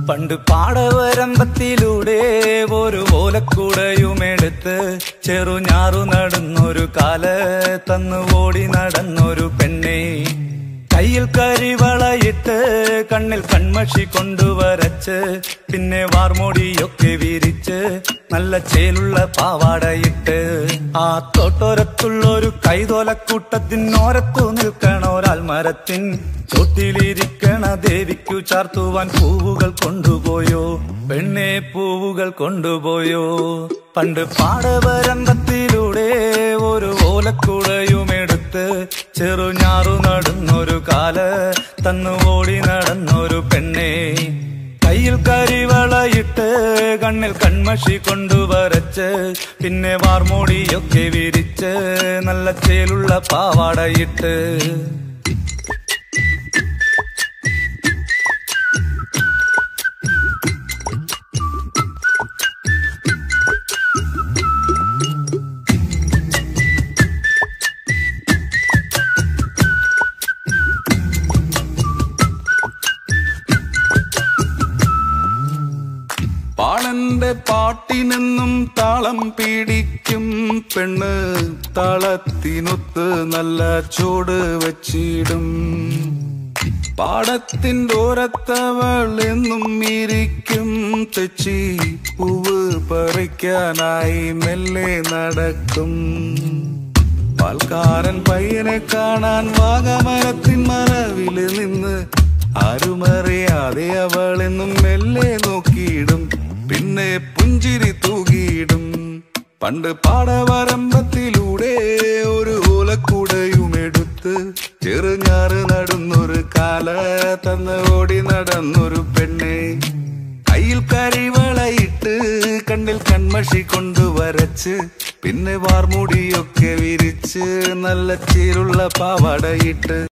പണ്ട് പാടവരമ്പത്തിലൂടെ ഒരു ഓലക്കൂടയുമെടുത്ത് ചെറുഞാറു നടന്നൊരു കാല് തന്നു ഓടി നടന്നൊരു പെണ്ണെ കയ്യിൽ കരിവളയിട്ട് കണ്ണിൽ കൺമഷി കൊണ്ടുവരച്ച് പിന്നെ വാർമോടിയൊക്കെ വിരിച്ച് നല്ല ചേലുള്ള പാവാടയിട്ട് ആ തോട്ടോരത്തുള്ളൊരു കൈതോലക്കൂട്ടത്തിനോരത്തു നിൽക്കണ ഒരാൾ മരത്തിൻ ചോട്ടിലിരിക്കണ ദേവിക്കു ചാർത്തുവാൻ പൂവുകൾ കൊണ്ടുപോയോ പെണ്ണെ പൂവുകൾ കൊണ്ടുപോയോ പണ്ട് പാടവരമ്പത്തിലൂടെ ഒരു ഓലക്കുടയുമെടുത്ത് ചെറുഞാറു നടന്നൊരു കാല് തന്നു ഓടി നടന്നൊരു പെണ്ണെ കയ്യിൽ കരിവളയിട്ട് കണ്ണിൽ കൺമഷി കൊണ്ടുവരച്ച് പിന്നെ വാർമോടിയൊക്കെ വിരിച്ച് നല്ല ചേലുള്ള പാവാടയിട്ട് പാളന്റെ പാട്ടിനെന്നും താളം പീഡിക്കും പെണ്ണ് താളത്തിനൊത്ത് നല്ല ചൂട് വച്ചിടും പാടത്തിൻ്റെ ഓരത്തവൾ എന്നും ഇരിക്കും തെച്ചി പൂവ് പറിക്കാനായി മെല്ലെ നടക്കും പാൽക്കാരൻ പയ്യനെ കാണാൻ വാഗമരത്തിൻ മറവില് നിന്ന് ആരുമറിയാതെ അവൾ എന്നും മെല്ലെ നോക്കിയിടും പിന്നെ പുഞ്ചിരി തൂകിയിടും പണ്ട് പാടവരമ്പത്തിലൂടെ ഒരു ഓലക്കൂടയുമെടുത്ത് ചെറുഞാറ് നടന്നൊരു കാല തന്ന് ഓടി നടന്നൊരു പെണ്ണെ കയ്യിൽ കരിവളയിട്ട് കണ്ണിൽ കൺമഷി കൊണ്ടുവരച്ച് പിന്നെ വാർമുടിയൊക്കെ വിരിച്ച് നല്ല ചീരുള്ള പാവാടയിട്ട്